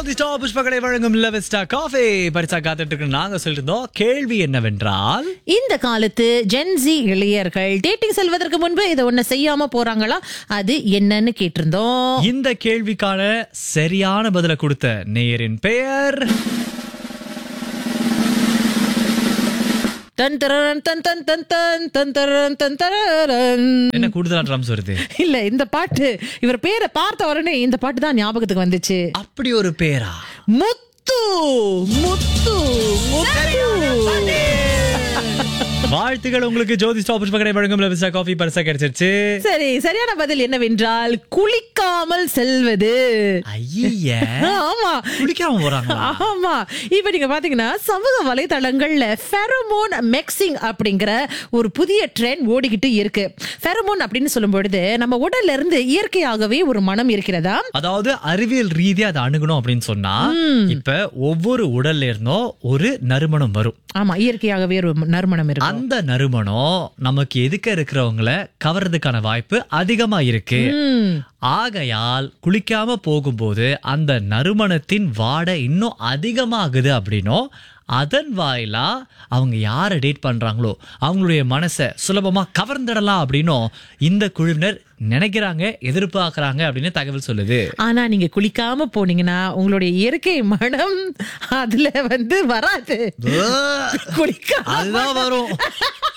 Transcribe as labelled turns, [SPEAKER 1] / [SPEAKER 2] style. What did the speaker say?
[SPEAKER 1] ஜோதிஸ்டா புஷ்பகடை வழங்கும் லெவஸ்டா காஃபி பரிசா காத்துட்டு இருக்கு நாங்க சொல்லிருந்தோம் கேள்வி என்னவென்றால்
[SPEAKER 2] இந்த காலத்து ஜென்சி இளையர்கள் டேட்டிங் செல்வதற்கு முன்பு இதை ஒண்ணு செய்யாம போறாங்களா அது என்னன்னு கேட்டிருந்தோம்
[SPEAKER 1] இந்த கேள்விக்கான சரியான பதில கொடுத்த நேயரின் பெயர்
[SPEAKER 2] தன் தரன் தன் தன் தன் தன் தன் தரன் தன் தரன்
[SPEAKER 1] என்ன கூடுதலா ட்ரம்ஸ் வருது
[SPEAKER 2] இல்ல இந்த பாட்டு இவர் பேரை பார்த்த உடனே இந்த பாட்டு தான் ஞாபகத்துக்கு வந்துச்சு
[SPEAKER 1] அப்படி ஒரு பேரா
[SPEAKER 2] முத்து முத்து முத்து
[SPEAKER 1] வாழ்த்துக்கள் உங்களுக்கு ஜோதிஸ்டா புஷ்பகடை வழங்கும் லெவஸ்டா காஃபி பரிசா கிடைச்சிருச்சு
[SPEAKER 2] சரி சரியான பதில் என்னவென்றால் குளிக்காமல் செல்வது
[SPEAKER 1] ஐய
[SPEAKER 2] ஆமா
[SPEAKER 1] குளிக்காம போறாங்களா
[SPEAKER 2] ஆமா இப்ப நீங்க பாத்தீங்கன்னா சமூக வலைதளங்கள்ல ஃபெரோமோன் மெக்சிங் அப்படிங்கிற ஒரு புதிய ட்ரெண்ட் ஓடிக்கிட்டு இருக்கு ஃபெரோமோன் அப்படின்னு சொல்லும் பொழுது நம்ம உடல்ல இருந்து இயற்கையாகவே ஒரு மனம் இருக்கிறதா
[SPEAKER 1] அதாவது அறிவியல் ரீதியா அதை அணுகணும் அப்படின்னு சொன்னா இப்ப ஒவ்வொரு உடல்ல இருந்தும் ஒரு நறுமணம் வரும்
[SPEAKER 2] ஆமா இயற்கையாகவே ஒரு நறுமணம் இருக்கு
[SPEAKER 1] அந்த நறுமணம் நமக்கு எதுக்க இருக்கிறவங்கள கவர்றதுக்கான வாய்ப்பு அதிகமா இருக்கு
[SPEAKER 2] ம்.
[SPEAKER 1] ஆகையால் குளிக்காம போகும்போது அந்த நறுமணத்தின் வாடை இன்னும் அதிகமாகுது அப்படின்னும் அதன் வாயிலா அவங்க யாரை டேட் பண்றாங்களோ அவங்களுடைய மனசை சுலபமா கவர்ந்துடலாம் அப்படின்னும் இந்த குழுவினர் நினைக்கிறாங்க எதிர்பார்க்கறாங்க அப்படின்னு தகவல் சொல்லுது
[SPEAKER 2] ஆனா நீங்க குளிக்காம போனீங்கன்னா உங்களுடைய இயற்கை மனம் அதுல வந்து வராது குளிக்காம
[SPEAKER 1] அதுதான் வரும்